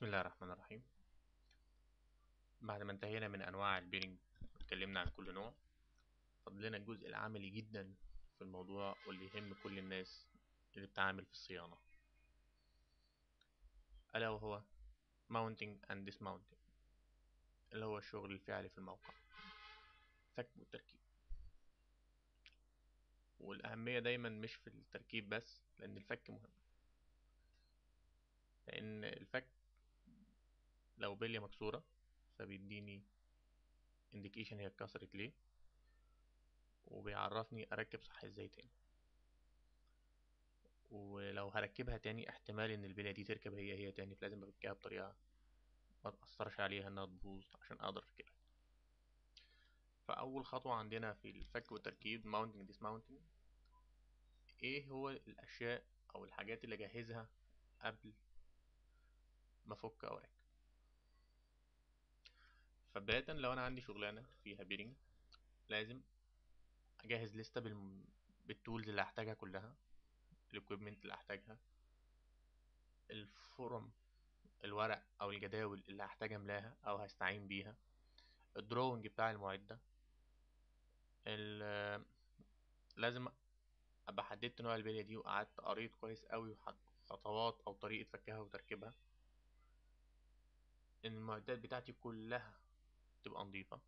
بسم الله الرحمن الرحيم بعد ما انتهينا من انواع البيرنج اتكلمنا عن كل نوع فاضل لنا الجزء العملي جدا في الموضوع واللي يهم كل الناس اللي بتعامل في الصيانة ألا وهو mounting and dismounting اللي هو الشغل الفعلي في الموقع فك والتركيب والأهمية دايما مش في التركيب بس لأن الفك مهم لأن الفك لو بلية مكسورة فبيديني indication هي اتكسرت ليه وبيعرفني اركب صح ازاي تاني ولو هركبها تاني احتمال ان البلية دي تركب هي هي تاني فلازم افكها بطريقة ما تأثرش عليها انها تبوظ عشان اقدر اركبها فاول خطوة عندنا في الفك والتركيب mounting dismounting ايه هو الاشياء او الحاجات اللي اجهزها قبل ما افك او اركب فبداية لو انا عندي شغلانة فيها بيرنج لازم اجهز لستة بالم... بالتولز اللي هحتاجها كلها الاكويبمنت اللي هحتاجها الفورم الورق او الجداول اللي هحتاج املاها او هستعين بيها الدروينج بتاع المعدة ال... لازم ابقى حددت نوع البلية دي وقعدت قريت كويس قوي خطوات او طريقة فكها وتركيبها ان المعدات بتاعتي كلها تبقى نظيفة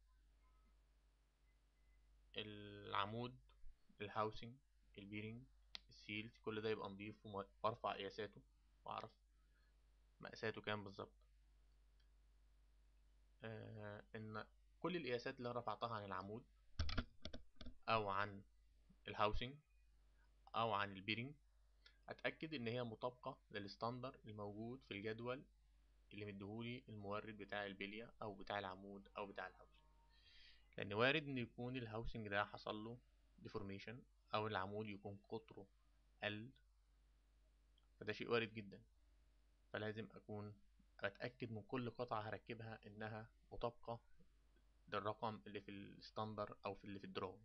العمود الهاوسنج البيرنج السيلز كل ده يبقى نضيف وارفع قياساته واعرف مقاساته كام بالظبط آه ان كل القياسات اللي رفعتها عن العمود او عن الهاوسنج او عن البيرنج اتاكد ان هي مطابقه للستاندر الموجود في الجدول اللي مديهولي المورد بتاع البليه او بتاع العمود او بتاع الهاوسنج لان وارد ان يكون الهاوسنج ده حصل له ديفورميشن او العمود يكون قطره قل فده شيء وارد جدا فلازم اكون اتاكد من كل قطعه هركبها انها مطابقه للرقم اللي في الستاندر او في اللي في الدرو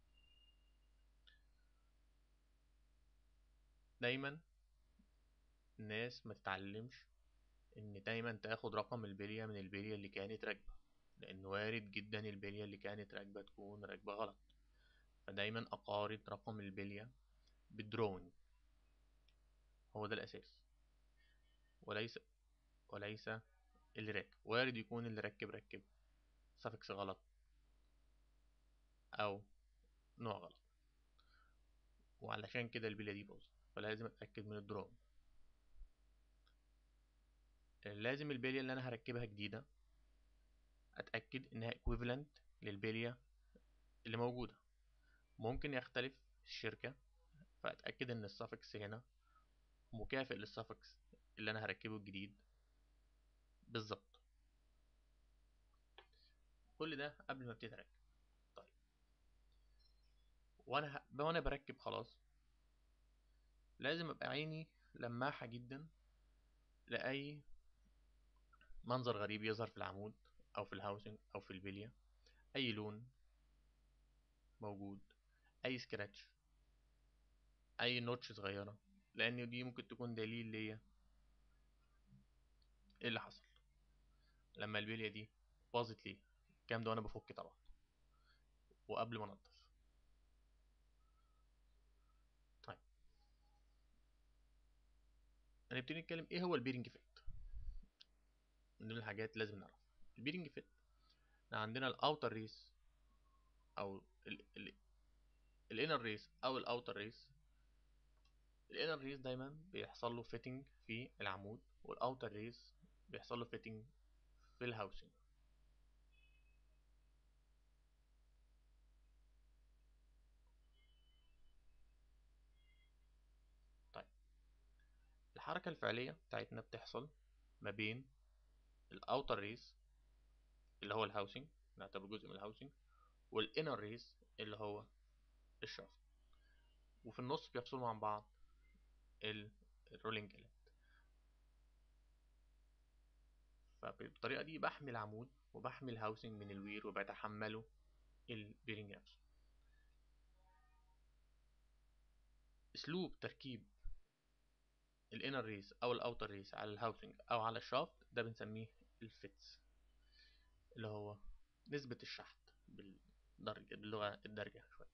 دايما الناس ما تتعلمش ان دايما تاخد رقم البليه من البليه اللي كانت راكبه لان وارد جدا البليه اللي كانت راكبه تكون راكبه غلط فدايما اقارن رقم البليه بالدرون هو ده الاساس وليس وليس اللي راكب وارد يكون اللي ركب ركب سفكس غلط او نوع غلط وعلشان كده البليه دي باظت فلازم اتاكد من الدرون لازم البليه اللي انا هركبها جديده اتاكد انها equivalent للبليه اللي موجوده ممكن يختلف الشركه فاتاكد ان السفكس هنا مكافئ للسفكس اللي انا هركبه الجديد بالظبط كل ده قبل ما ابتدي اركب طيب وانا ه... وانا بركب خلاص لازم ابقى عيني لماحة جدا لأي منظر غريب يظهر في العمود أو في الهاوسنج أو في البلية أي لون موجود أي سكراتش أي نوتش صغيرة لأن دي ممكن تكون دليل ليا إيه اللي حصل لما البلية دي باظت ليه الكلام ده وأنا بفك طبعا وقبل ما أنضف طيب هنبتدي نتكلم إيه هو البيرنج فيت من ضمن الحاجات لازم نعرفها البيرنج فيت احنا عندنا الاوتر ريس او الانر ريس او الاوتر ريس الانر ريس دايما بيحصل له فيتنج في العمود والاوتر ريس بيحصل له فيتنج في الهاوسنج طيب الحركة الفعلية بتاعتنا بتحصل ما بين الاوتر ريس اللي هو الهاوسنج نعتبر جزء من الهاوسنج والانر ريس اللي هو الشافت وفي النص بيفصلوا عن بعض الرولينج ايلت فبالطريقة دي بحمي العمود وبحمي الهاوسنج من الوير وبتحمله البيرنج نفسه اسلوب تركيب الانر ريس او الاوتر ريس على الهاوسنج او على الشافت ده بنسميه الفيتس اللي هو نسبة الشحط بالدرجة باللغة الدارجة شوية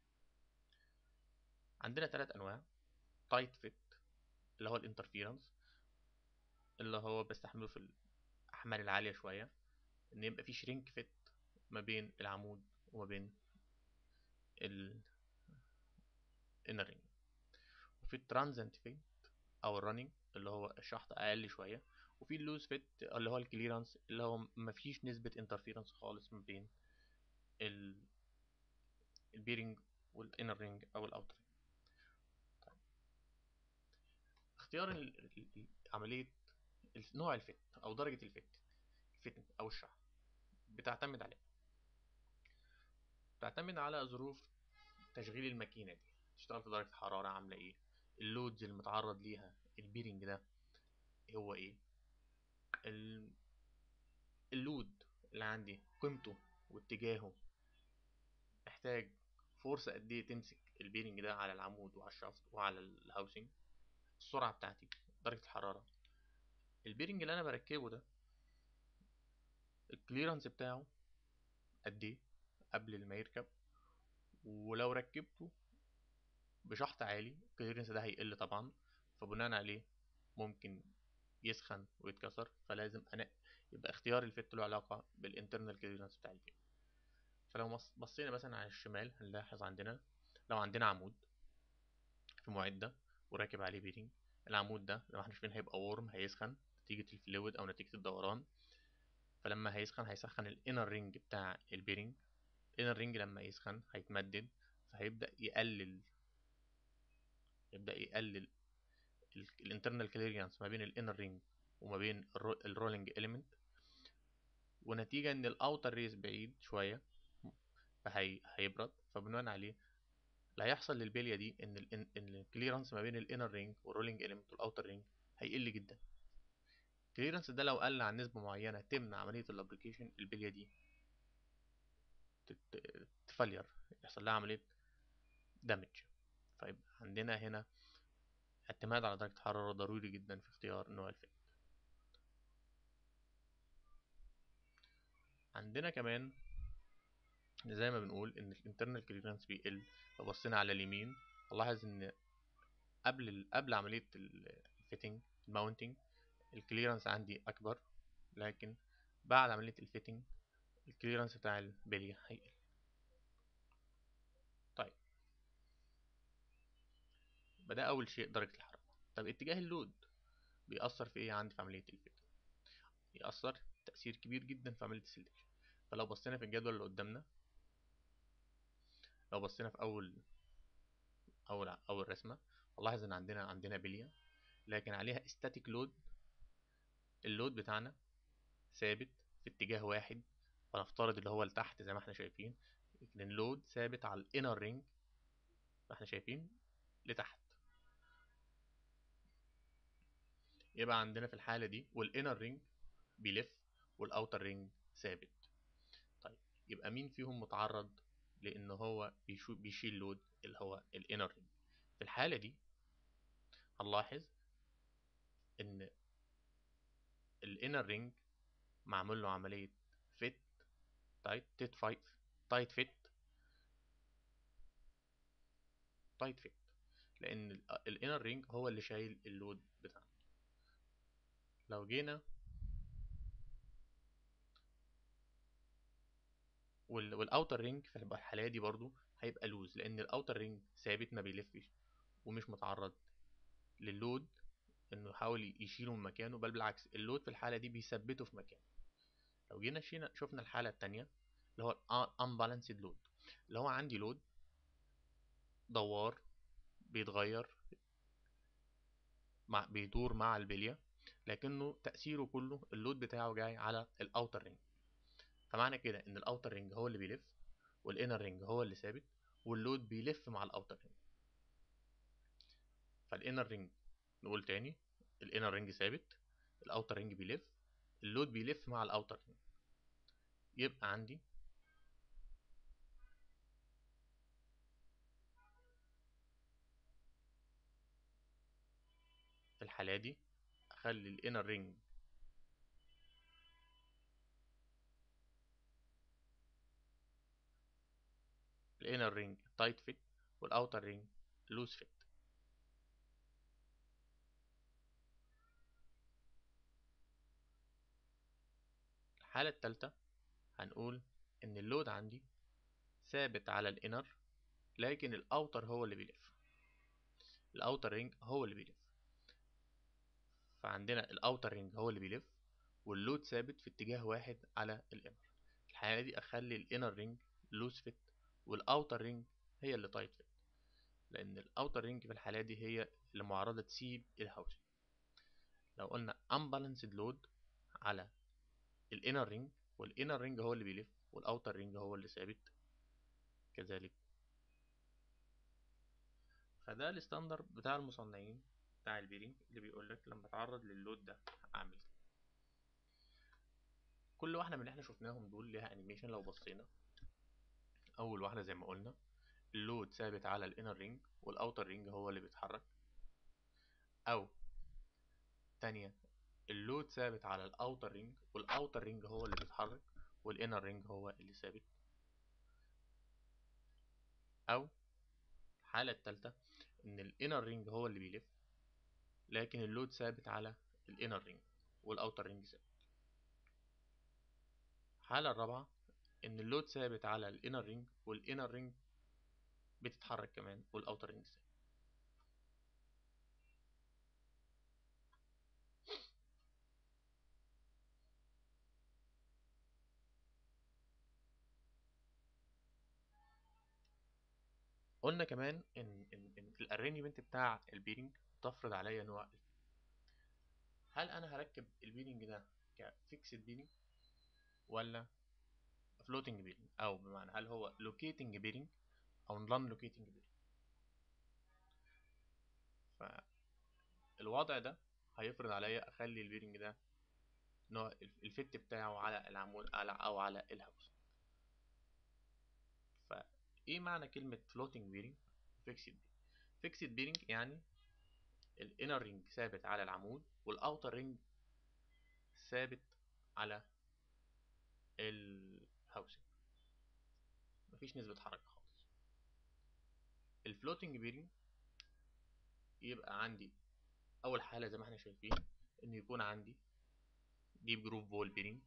عندنا ثلاث انواع تايت فيت اللي هو الانترفيرنس اللي هو بستحمله في الاحمال العالية شوية ان يبقى في شرينك فيت ما بين العمود وما بين ال inner ring وفي الترانزنت فيت او الرننج اللي هو الشحط اقل شويه وفي اللوز فيت اللي هو الكليرانس اللي هو مفيش نسبه انترفيرنس خالص ما بين ال البيرنج والانر رينج او الاوتر رينج طيب. اختيار ال- ال- ال- عمليه نوع الفيت او درجه الفيت الفيتنج او الشحط بتعتمد على بتعتمد على ظروف تشغيل الماكينه دي تشتغل في درجه حراره عامله ايه اللودز المتعرض ليها البيرنج ده هو ايه ال... اللود اللي عندي قيمته واتجاهه محتاج فرصة قد ايه تمسك البيرنج ده على العمود وعلى الشافت وعلى الهاوسنج السرعة بتاعتي درجة الحرارة البيرنج اللي انا بركبه ده الكليرنس بتاعه قد ايه قبل ما يركب ولو ركبته بشحط عالي الكليرنس ده هيقل طبعا فبناء عليه ممكن يسخن ويتكسر فلازم انا يبقى اختيار الفت له علاقه بالانترنال كليرنس بتاع الفيت فلو مص- بصينا مثلا على الشمال هنلاحظ عندنا لو عندنا عمود في معده وراكب عليه بيرنج العمود ده لو احنا شايفين هيبقى ورم هيسخن نتيجه الفلويد او نتيجه الدوران فلما هيسخن هيسخن الانر رينج بتاع البيرنج الانر رينج لما يسخن هيتمدد فهيبدا يقلل يبدا يقلل الانترنال كليرنس ما بين الانر رينج وما بين الرولينج اليمنت ونتيجة ان الاوتر ريس بعيد شوية فهي هيبرد فبناء عليه اللي هيحصل للبلية دي ان ال ان الكليرنس ما بين الانر رينج والرولينج اليمنت والاوتر رينج هيقل جدا الكليرنس ده لو قل عن نسبة معينة تمنع عملية الابليكيشن البلية دي تت- تفلير يحصل لها عملية دامج فيبقى عندنا هنا اعتماد على درجة حرارة ضروري جدا في اختيار نوع الفيت عندنا كمان زي ما بنقول ان الانترنال كليرنس بيقل لو بصينا على اليمين نلاحظ ان قبل ال... قبل عملية الفيتنج الماونتنج الكليرنس عندي اكبر لكن بعد عملية الفيتنج الكليرنس بتاع البلية هيقل طيب يبقى ده اول شيء درجة الحرارة طب اتجاه اللود بيأثر في ايه عندي في عملية الفيتنج يأثر تأثير كبير جدا في عملية السلكشن فلو بصينا في الجدول اللي قدامنا لو بصينا في اول اول اول رسمه نلاحظ ان عندنا عندنا بليه لكن عليها static لود اللود بتاعنا ثابت في اتجاه واحد فنفترض اللي هو لتحت زي ما احنا شايفين لكن اللود ثابت على الانر رينج فاحنا شايفين لتحت يبقى عندنا في الحاله دي والانر رينج بيلف والاوتر رينج ثابت طيب يبقى مين فيهم متعرض لان هو بيشو بيشيل لود اللي هو الانر رينج في الحاله دي هنلاحظ ان الانر رينج معمول له عمليه فيت تايت تيت فايت تايت فيت تايت فيت لان الانر رينج هو اللي شايل اللود بتاعنا لو جينا والاوتر رينج في الحالة دي برضو هيبقى لوز لان الاوتر رينج ثابت ما بيلفش ومش متعرض للود انه يحاول يشيله من مكانه بل بالعكس اللود في الحالة دي بيثبته في مكانه لو جينا شينا شفنا الحالة التانية اللي هو unbalanced load اللي هو عندي لود دوار بيتغير مع بيدور مع البلية لكنه تأثيره كله اللود بتاعه جاي على الاوتر رينج فمعنى كده ان الاوتر رينج هو اللي بيلف والانر رينج هو اللي ثابت واللود بيلف مع الاوتر رينج فالانر رينج نقول تاني الانر رينج ثابت الاوتر رينج بيلف اللود بيلف مع الاوتر رينج يبقى عندي في الحالة الحالة دي اخلي الانر رينج الانر رينج تايت فيت والاوتر رينج لوز فيت الحالة التالتة هنقول ان اللود عندي ثابت على الانر لكن الاوتر هو اللي بيلف الاوتر رينج هو اللي بيلف فعندنا الاوتر رينج هو اللي بيلف واللود ثابت في اتجاه واحد على الانر الحالة دي اخلي الانر رينج لوز فيت والاوتر رينج هي اللي تايت فيت لان الاوتر رينج في الحالة دي هي اللي معرضة تسيب الهاوسنج لو قلنا unbalanced load على الانر رينج والانر رينج هو اللي بيلف والاوتر رينج هو اللي ثابت كذلك فده الستاندر بتاع المصنعين بتاع البيرنج اللي بيقول لك لما اتعرض للود ده اعمل كده كل واحده من اللي احنا شفناهم دول ليها انيميشن لو بصينا اول واحده زي ما قلنا اللود ثابت على الانر رينج والاوتر رينج هو اللي بيتحرك او تانية اللود ثابت على الاوتر رينج والاوتر رينج هو اللي بيتحرك والانر رينج هو اللي ثابت او الحالة التالتة ان الانر رينج هو اللي بيلف لكن اللود ثابت على الانر رينج والاوتر رينج ثابت الحالة الرابعة ان اللود ثابت على الانر رينج والانر رينج بتتحرك كمان والاوتر رينج ثابت قلنا كمان ان ان, إن الارينجمنت بتاع البيرنج تفرض عليا نوع هل انا هركب البيرنج ده كفيكسد بيرنج ولا فلوتنج بيرنج او بمعنى هل هو لوكيتنج بيرنج او نون لوكيتنج بيرنج فالوضع ده هيفرض عليا اخلي البيرنج ده نوع الفت بتاعه على العمود على او على الهاوس ايه معنى كلمة floating bearing fixed bearing fixed bearing يعني الانر رينج ثابت على العمود والاوتر رينج ثابت على الهاوسنج مفيش نسبة حركة خالص الفلوتنج بيرنج يبقى عندي اول حالة زي ما احنا شايفين ان يكون عندي ديب جروف بول بيرنج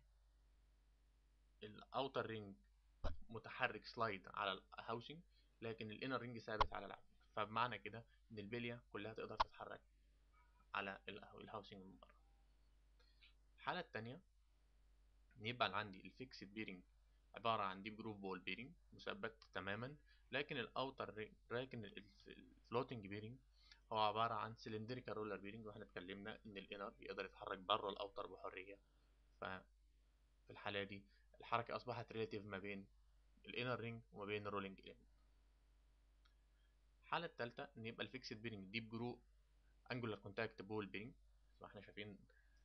الاوتر رينج متحرك سلايد على الهاوسنج لكن الانر رينج ثابت على العمود فبمعنى كده ان البليه كلها تقدر تتحرك على الهاوسنج من بره الحاله الثانيه ان يبقى عندي الفيكسد بيرنج عباره عن ديب جروف بول بيرنج مثبت تماما لكن الاوتر لكن الفلوتنج بيرنج هو عباره عن سلندريكال رولر بيرنج واحنا اتكلمنا ان الانر يقدر يتحرك بره الاوتر بحريه ففي الحاله دي الحركه اصبحت ريلاتيف ما بين الانر رينج وما بين الرولينج اليمنت الحاله الثالثه ان يبقى الفيكسد بيرنج ديب جرو انجولار كونتاكت بول بيرنج زي ما احنا شايفين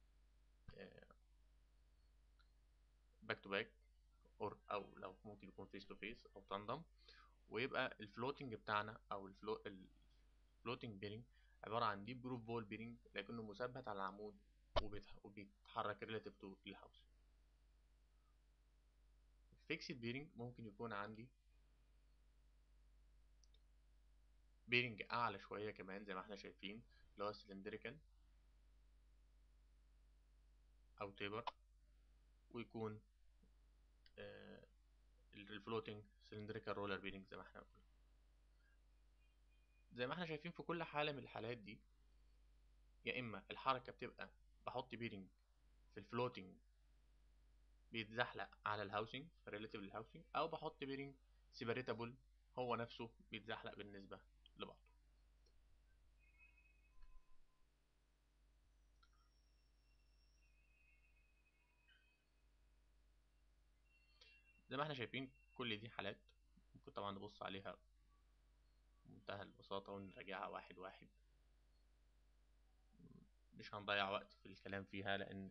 باك تو باك اور او لو ممكن يكون فيس تو فيس او تندم ويبقى الفلوتنج بتاعنا او الفلو الفلوتنج بيرنج عباره عن ديب جروف بول بيرنج لكنه مثبت على العمود وبيتحرك ريلاتيف تو الهاوس فيكسد بيرنج ممكن يكون عندي بيرنج اعلى شويه كمان زي ما احنا شايفين اللي هو سلندريكال او تيبر ويكون آه الفلوتنج سلندريكال رولر بيرنج زي ما احنا قلنا زي ما احنا شايفين في كل حاله من الحالات دي يا اما الحركه بتبقى بحط بيرنج في الفلوتنج بيتزحلق على الهاوسنج ريلاتيف للهاوسنج او بحط بيرنج سيبريتابل هو نفسه بيتزحلق بالنسبه لبعضه زي ما احنا شايفين كل دي حالات ممكن طبعا نبص عليها بمنتهى البساطة ونراجعها واحد واحد مش هنضيع وقت في الكلام فيها لأن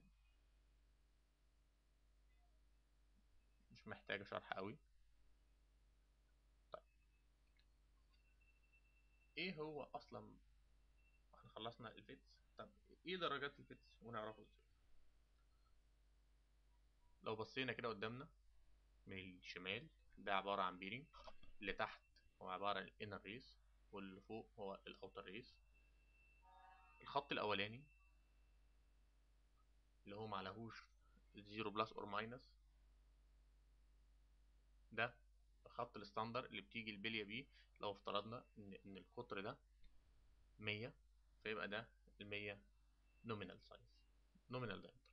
مش محتاجة شرح قوي طيب ايه هو اصلا احنا خلصنا الفيتس طب ايه درجات الفيتس ونعرفه ازاي لو بصينا كده قدامنا من الشمال ده عبارة عن بيرنج اللي تحت هو عبارة عن الانر ريس واللي فوق هو الاوتر ريس الخط الاولاني اللي هو معلهوش زيرو بلس اور ماينس ده خط الستاندر اللي بتيجي البليه بيه لو افترضنا ان ان القطر ده 100 فيبقى ده ال 100 نومينال سايز نومينال diameter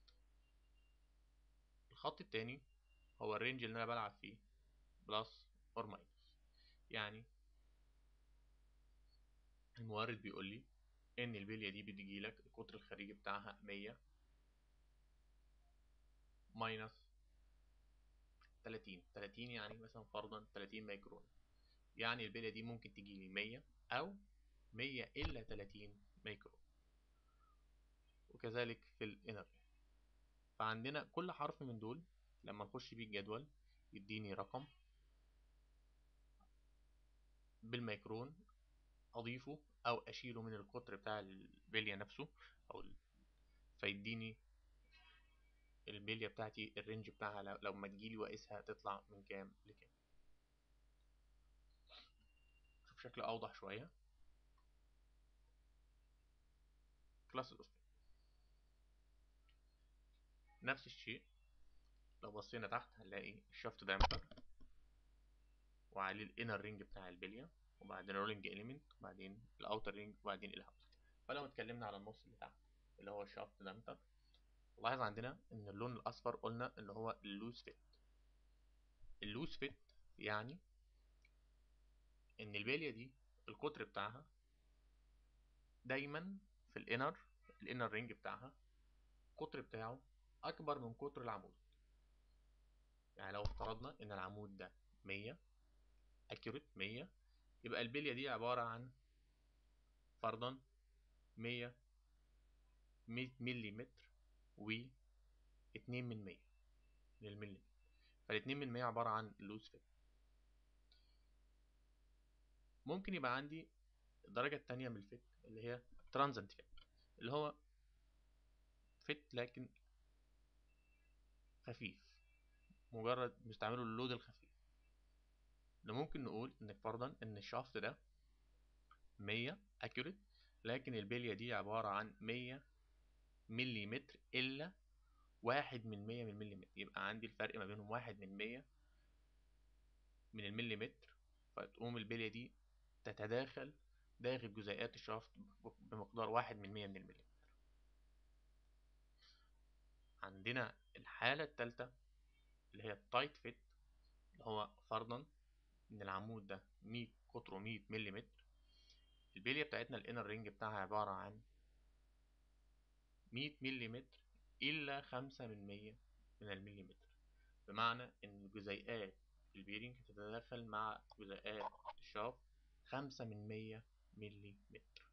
الخط التاني هو الرينج اللي انا بلعب فيه بلس اور ماينس يعني المورد بيقول لي ان البليه دي بتجيلك القطر الخارجي بتاعها 100 ماينس 30 30 يعني مثلا فرضا 30 مايكرون يعني البليه دي ممكن تجي لي 100 او 100 الا 30 مايكرون وكذلك في الانر فعندنا كل حرف من دول لما نخش بيه الجدول يديني رقم بالميكرون اضيفه او اشيله من القطر بتاع البليه نفسه او ال... فيديني البليه بتاعتي الرينج بتاعها لو ما تجيلي واقيسها تطلع من كام لكام شوف شكل اوضح شويه كلاس اوف نفس الشيء لو بصينا تحت هنلاقي الشافت دايمتر وعليه الانر رينج بتاع البليه وبعدين الرولينج اليمنت وبعدين الاوتر رينج وبعدين الهاوس فلو اتكلمنا على النص اللي تحت اللي هو الشافت دايمتر لاحظ عندنا ان اللون الاصفر قلنا اللي هو اللوز فيت اللوز فيت يعني ان البليه دي القطر بتاعها دايما في الانر الانر رينج بتاعها القطر بتاعه اكبر من قطر العمود يعني لو افترضنا ان العمود ده 100 اكيوريت 100 يبقى البليه دي عباره عن فرضا 100 100 ملم و 2 من 100 من الملي فالاتنين من 100 عبارة عن اللوز فيت ممكن يبقى عندي الدرجة التانية من الفيت اللي هي ترانزنت فيت اللي هو فيت لكن خفيف مجرد بيستعملوا اللود الخفيف اللي ممكن نقول انك فرضا ان الشافت ده 100 اكيوريت لكن البلية دي عبارة عن 100 مليمتر إلا واحد من مية من المليمتر يبقى عندي الفرق ما بينهم واحد من مية من المليمتر فتقوم البلية دي تتداخل داخل جزيئات الشافت بمقدار واحد من مية من المليمتر عندنا الحالة التالتة اللي هي التايت فيت اللي هو فرضا ان العمود ده 100 قطره 100 مليمتر البلية بتاعتنا الانر رينج بتاعها عبارة عن 100 مليمتر إلا خمسة من مية من المليمتر بمعنى إن جزيئات البيرنج هتتداخل مع جزيئات الشافت خمسة من مية مليمتر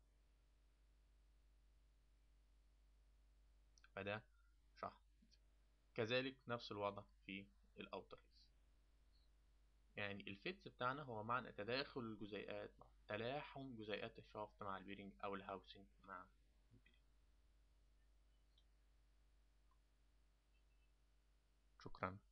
فده شحط كذلك نفس الوضع في الأوتر يعني الفيتس بتاعنا هو معنى تداخل الجزيئات مع تلاحم جزيئات الشافت مع البيرنج أو الهاوسنج مع شكرا